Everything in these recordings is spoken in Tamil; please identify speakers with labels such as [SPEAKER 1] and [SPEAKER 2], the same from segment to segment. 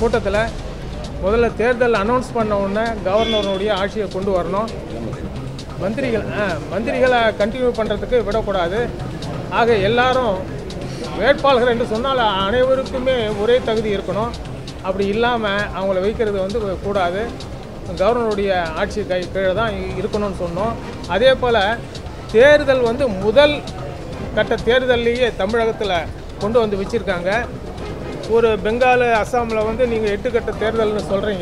[SPEAKER 1] கூட்டத்தில் முதல்ல தேர்தல் அனௌன்ஸ் பண்ண உடனே கவர்னருடைய ஆட்சியை கொண்டு வரணும் மந்திரிகள் ஆ மந்திரிகளை கண்டினியூ பண்ணுறதுக்கு விடக்கூடாது ஆக எல்லாரும் வேட்பாளர்கள் என்று சொன்னால் அனைவருக்குமே ஒரே தகுதி இருக்கணும் அப்படி இல்லாமல் அவங்கள வைக்கிறது வந்து கூடாது கவர்னருடைய ஆட்சி கை கீழே தான் இருக்கணும்னு சொன்னோம் அதே போல் தேர்தல் வந்து முதல் கட்ட தேர்தல்லையே தமிழகத்தில் கொண்டு வந்து வச்சுருக்காங்க ஒரு பெங்கால் அஸ்ஸாமில் வந்து நீங்கள் எட்டு கட்ட தேர்தல்னு சொல்கிறீங்க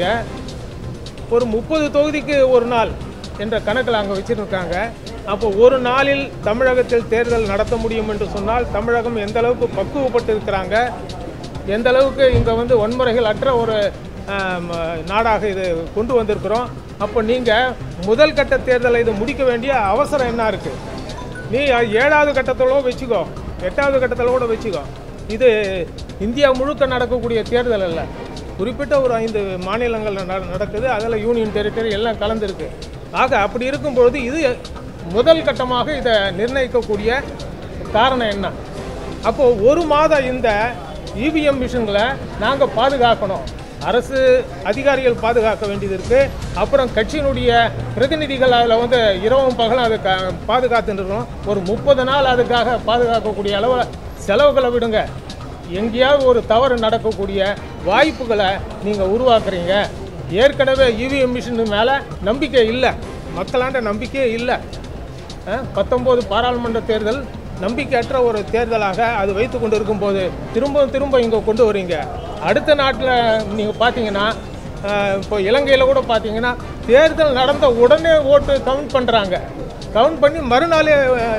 [SPEAKER 1] ஒரு முப்பது தொகுதிக்கு ஒரு நாள் என்ற கணக்கில் அங்கே வச்சுருக்காங்க அப்போ ஒரு நாளில் தமிழகத்தில் தேர்தல் நடத்த முடியும் என்று சொன்னால் தமிழகம் எந்த அளவுக்கு பக்குவப்பட்டு இருக்கிறாங்க எந்த அளவுக்கு இங்கே வந்து வன்முறைகள் அற்ற ஒரு ஆம், நாடாக இது கொண்டு வந்திருக்கிறோம் அப்போ நீங்கள் முதல் கட்ட தேர்தலை இது முடிக்க வேண்டிய அவசரம் என்ன இருக்குது நீ ஏழாவது கட்டத்தோட வச்சுக்கோ எட்டாவது கட்டத்தில் கூட வச்சுக்கோ இது இந்தியா முழுக்க நடக்கக்கூடிய தேர்தல் அல்ல குறிப்பிட்ட ஒரு ஐந்து மாநிலங்கள் நட- நடக்குது அதில் யூனியன் டெரிட்டரி எல்லாம் கலந்துருக்கு ஆக அப்படி இருக்கும்பொழுது இது முதல் கட்டமாக இதை நிர்ணயிக்கக்கூடிய காரணம் என்ன அப்போது ஒரு மாதம் இந்த இவிஎம் மிஷின்களை நாங்கள் பாதுகாக்கணும் அரசு அதிகாரிகள் பாதுகாக்க வேண்டியது இருக்குது அப்புறம் கட்சியினுடைய பிரதிநிதிகள் அதில் வந்து இரவும் பகலும் அதை க பாதுகாத்துட்டு இருக்கணும் ஒரு முப்பது நாள் அதுக்காக பாதுகாக்கக்கூடிய அளவில் செலவுகளை விடுங்க எங்கேயாவது ஒரு தவறு நடக்கக்கூடிய வாய்ப்புகளை நீங்கள் உருவாக்குறீங்க ஏற்கனவே இவிஎம் மிஷின் மேலே நம்பிக்கை இல்லை மக்களாண்ட நம்பிக்கையே இல்லை பத்தொம்போது பாராளுமன்ற தேர்தல் நம்பிக்கையற்ற ஒரு தேர்தலாக அது வைத்து கொண்டு இருக்கும்போது திரும்ப திரும்ப இங்கே கொண்டு வரீங்க அடுத்த நாட்டில் நீங்கள் பார்த்தீங்கன்னா அஹ், இப்போ இலங்கையில் கூட பார்த்தீங்கன்னா தேர்தல் நடந்த உடனே ஓட்டு கவுண்ட் பண்ணுறாங்க கவுண்ட் பண்ணி மறுநாளே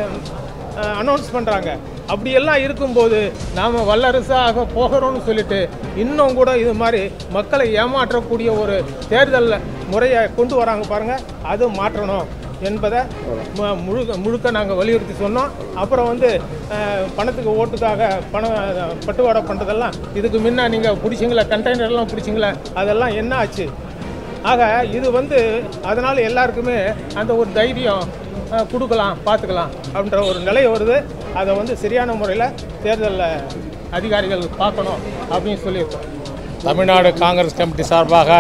[SPEAKER 1] அனௌன்ஸ் பண்ணுறாங்க அப்படியெல்லாம் இருக்கும்போது நாம் வல்லரசாக போகிறோம்னு சொல்லிட்டு இன்னும் கூட இது மாதிரி மக்களை ஏமாற்றக்கூடிய ஒரு தேர்தல் முறையை கொண்டு வராங்க பாருங்கள் அது மாற்றணும் என்பதை மு- முழுக்க முழுக்க நாங்கள் வலியுறுத்தி சொன்னோம் அப்புறம் வந்து அஹ், பணத்துக்கு ஓட்டுக்காக பணம் அஹ், பட்டுவாடை பண்ணுறதெல்லாம் இதுக்கு முன்ன நீங்கள் பிடிச்சிங்களா கண்டெய்னர்லாம் பிடிச்சிங்களா அதெல்லாம் என்ன ஆச்சு ஆக இது வந்து அதனால் எல்லாருக்குமே அந்த ஒரு தைரியம் அஹ், கொடுக்கலாம் பார்த்துக்கலாம் அப்படின்ற ஒரு நிலை வருது அதை வந்து சரியான முறையில் தேர்தலில் அதிகாரிகள் பார்க்கணும் அப்படின்னு சொல்லியிருக்கோம்
[SPEAKER 2] தமிழ்நாடு காங்கிரஸ் கமிட்டி சார்பாக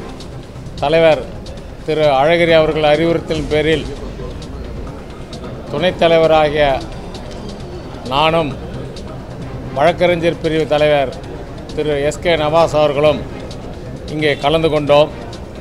[SPEAKER 2] தலைவர் திரு அழகிரி அவர்கள் அறிவுறுத்தலின் பேரில் துணைத் தலைவராகிய நானும் வழக்கறிஞர் பிரிவு தலைவர் திரு எஸ்கே நவாஸ் அவர்களும் இங்கே கலந்து கொண்டோம்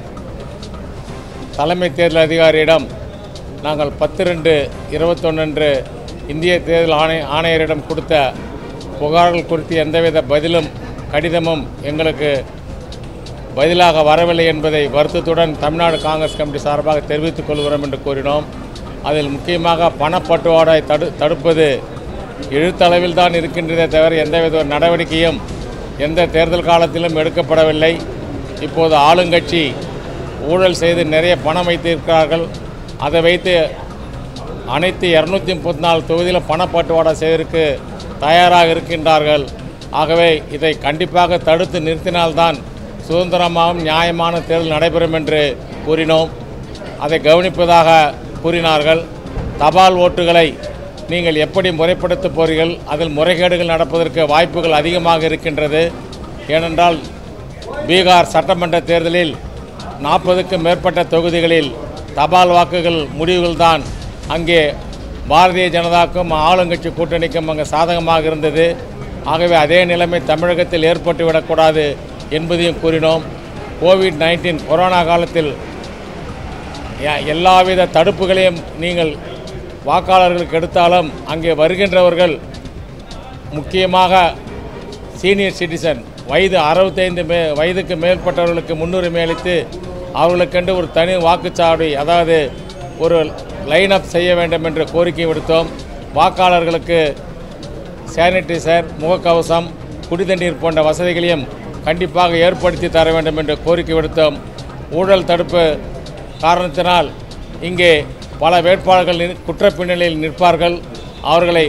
[SPEAKER 2] தலைமை தேர்தல் அதிகாரியிடம் நாங்கள் பத்து ரெண்டு இருபத்தொன்று இந்திய தேர்தல் ஆணை ஆணையரிடம் கொடுத்த புகார்கள் குறித்து எந்தவித பதிலும் கடிதமும் எங்களுக்கு பதிலாக வரவில்லை என்பதை வருத்தத்துடன் தமிழ்நாடு காங்கிரஸ் கமிட்டி சார்பாக தெரிவித்துக் கொள்கிறோம் என்று கூறினோம் அதில் முக்கியமாக பணப்பட்டுவாடை தடு தடுப்பது எழுத்தளவில் தான் இருக்கின்றதே தவிர எந்தவித ஒரு நடவடிக்கையும் எந்த தேர்தல் காலத்திலும் எடுக்கப்படவில்லை இப்போது ஆளுங்கட்சி ஊழல் செய்து நிறைய பணம் வைத்திருக்கிறார்கள் அதை வைத்து அனைத்து இரநூத்தி முப்பத்தி நாலு தொகுதியிலும் பணப்பட்டுவாடா செய்வதற்கு தயாராக இருக்கின்றார்கள் ஆகவே இதை கண்டிப்பாக தடுத்து நிறுத்தினால்தான் சுதந்திரமாகவும் நியாயமான தேர்தல் நடைபெறும் என்று கூறினோம் அதை கவனிப்பதாக கூறினார்கள் தபால் ஓட்டுகளை நீங்கள் எப்படி முறைப்படுத்தப் போறீர்கள் அதில் முறைகேடுகள் நடப்பதற்கு வாய்ப்புகள் அதிகமாக இருக்கின்றது ஏனென்றால் பீகார் சட்டமன்ற தேர்தலில் நாற்பதுக்கும் மேற்பட்ட தொகுதிகளில் தபால் வாக்குகள் முடிவுகள்தான் அங்கே பாரதிய ஜனதாக்கும் ஆளுங்கட்சி கூட்டணிக்கும் அங்கே சாதகமாக இருந்தது ஆகவே அதே நிலைமை தமிழகத்தில் ஏற்பட்டுவிடக்கூடாது என்பதையும் கூறினோம் கோவிட் நைன்டீன் கொரோனா காலத்தில் எ- எல்லாவித தடுப்புகளையும் நீங்கள் வாக்காளர்களுக்கு எடுத்தாலும் அங்கே வருகின்றவர்கள் முக்கியமாக சீனியர் சிட்டிசன் வயது அறுபத்தைந்து மே வயதுக்கு மேற்பட்டவர்களுக்கு முன்னுரிமை அளித்து அவர்களுக்கென்று ஒரு தனி வாக்குச்சாவடி அதாவது ஒரு லைன் அப் செய்ய வேண்டும் என்ற கோரிக்கை விடுத்தோம் வாக்காளர்களுக்கு சானிடைசர் முகக்கவசம் குடிதண்ணீர் போன்ற வசதிகளையும் கண்டிப்பாக ஏற்படுத்தி தர வேண்டும் என்று கோரிக்கை விடுத்தோம் ஊழல் தடுப்பு காரணத்தினால் இங்கே பல வேட்பாளர்கள் நிற்- குற்றப் பின்னணியில் நிற்பார்கள் அவர்களை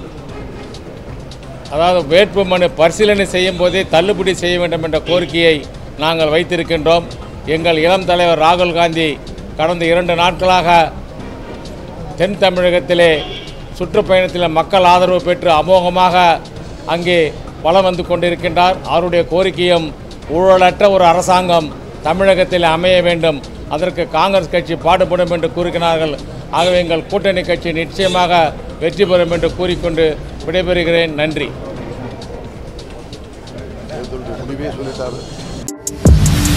[SPEAKER 2] அதாவது வேட்பு மனு பரிசீலனை செய்யும் போதே தள்ளுபடி செய்ய வேண்டும் என்ற கோரிக்கையை நாங்கள் வைத்திருக்கின்றோம் எங்கள் இளம் தலைவர் ராகுல் காந்தி கடந்த இரண்டு நாட்களாக தென் தமிழகத்திலே சுற்றுப்பயணத்தில் மக்கள் ஆதரவு பெற்று அமோகமாக அங்கே வலம் வந்து கொண்டிருக்கின்றார் அவருடைய கோரிக்கையும் ஊழலற்ற ஒரு அரசாங்கம் தமிழகத்தில் அமைய வேண்டும் அதற்கு காங்கிரஸ் கட்சி பாடுபடும் என்று கூறுகிறார்கள் ஆகவே எங்கள் கூட்டணி கட்சி நிச்சயமாக வெற்றி பெறும் என்று கூறிக்கொண்டு விடைபெறுகிறேன் நன்றி
[SPEAKER 3] முடிவே சொல்லிட்டாரு